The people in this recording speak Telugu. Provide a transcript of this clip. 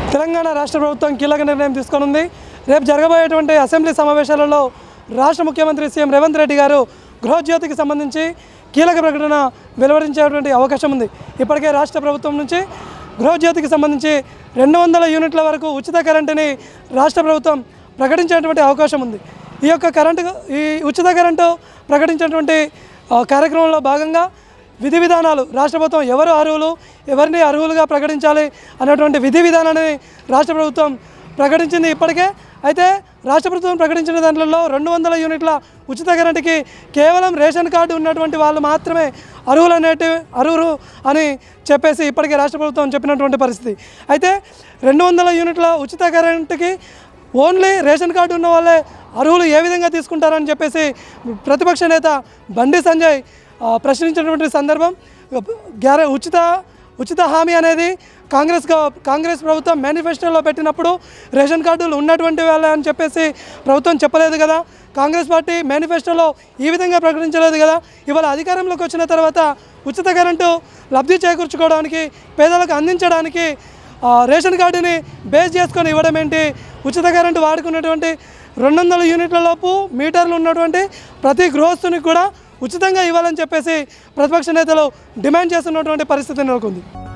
తెలంగాణ రాష్ట్ర ప్రభుత్వం కీలక నిర్ణయం తీసుకొనుంది రేపు జరగబోయేటువంటి అసెంబ్లీ సమావేశాలలో రాష్ట్ర ముఖ్యమంత్రి సీఎం రేవంత్ రెడ్డి గారు గృహజ్యోతికి సంబంధించి కీలక ప్రకటన వెలువరించేటువంటి అవకాశం ఉంది ఇప్పటికే రాష్ట్ర ప్రభుత్వం నుంచి గృహజ్యోతికి సంబంధించి రెండు వందల యూనిట్ల వరకు ఉచిత కరెంటుని రాష్ట్ర ప్రభుత్వం ప్రకటించేటువంటి అవకాశం ఉంది ఈ యొక్క కరెంటు ఈ ఉచిత కరెంటు ప్రకటించినటువంటి ఆ, కార్యక్రమంలో భాగంగా విధి విధానాలు రాష్ట్ర ప్రభుత్వం ఎవరు అర్హులు ఎవరిని అర్హులుగా ప్రకటించాలి అనేటువంటి విధి విధానాన్ని రాష్ట్ర ప్రభుత్వం ప్రకటించింది ఇప్పటికే అయితే రాష్ట్ర ప్రభుత్వం ప్రకటించిన దాంట్లో రెండు వందల యూనిట్ల ఉచిత కరెంటుకి కేవలం రేషన్ కార్డు ఉన్నటువంటి వాళ్ళు మాత్రమే అర్హులు అనేటి అర్హులు అని చెప్పేసి ఇప్పటికే రాష్ట్ర ప్రభుత్వం చెప్పినటువంటి పరిస్థితి అయితే రెండు వందల యూనిట్ల ఉచిత కరెంటుకి ఓన్లీ రేషన్ కార్డు ఉన్న వాళ్ళే అర్హులు ఏ విధంగా తీసుకుంటారని చెప్పేసి ప్రతిపక్ష నేత బండి సంజయ్ ఆ, ప్రశ్నించినటువంటి సందర్భం గ్యారె ఉచిత ఉచిత హామీ అనేది కాంగ్రెస్ గవ- కాంగ్రెస్ ప్రభుత్వం మేనిఫెస్టోలో పెట్టినప్పుడు రేషన్ కార్డులు ఉన్నటువంటి వాళ్ళే అని చెప్పేసి ప్రభుత్వం చెప్పలేదు కదా కాంగ్రెస్ పార్టీ మేనిఫెస్టోలో ఈ విధంగా ప్రకటించలేదు కదా ఇవాళ అధికారంలోకి వచ్చిన తర్వాత ఉచిత కరెంటు లబ్ధి చేకూర్చుకోవడానికి పేదలకు అందించడానికి ఆ, రేషన్ కార్డుని బేస్ చేసుకొని ఇవ్వడం ఏంటి ఉచిత కరెంటు వాడుకున్నటువంటి రెండు వందల యూనిట్ల లోపు మీటర్లు ఉన్నటువంటి ప్రతి గృహస్థునికి కూడా ఉచితంగా ఇవ్వాలని చెప్పేసి ప్రతిపక్ష నేతలు డిమాండ్ చేస్తున్నటువంటి పరిస్థితి నెలకొంది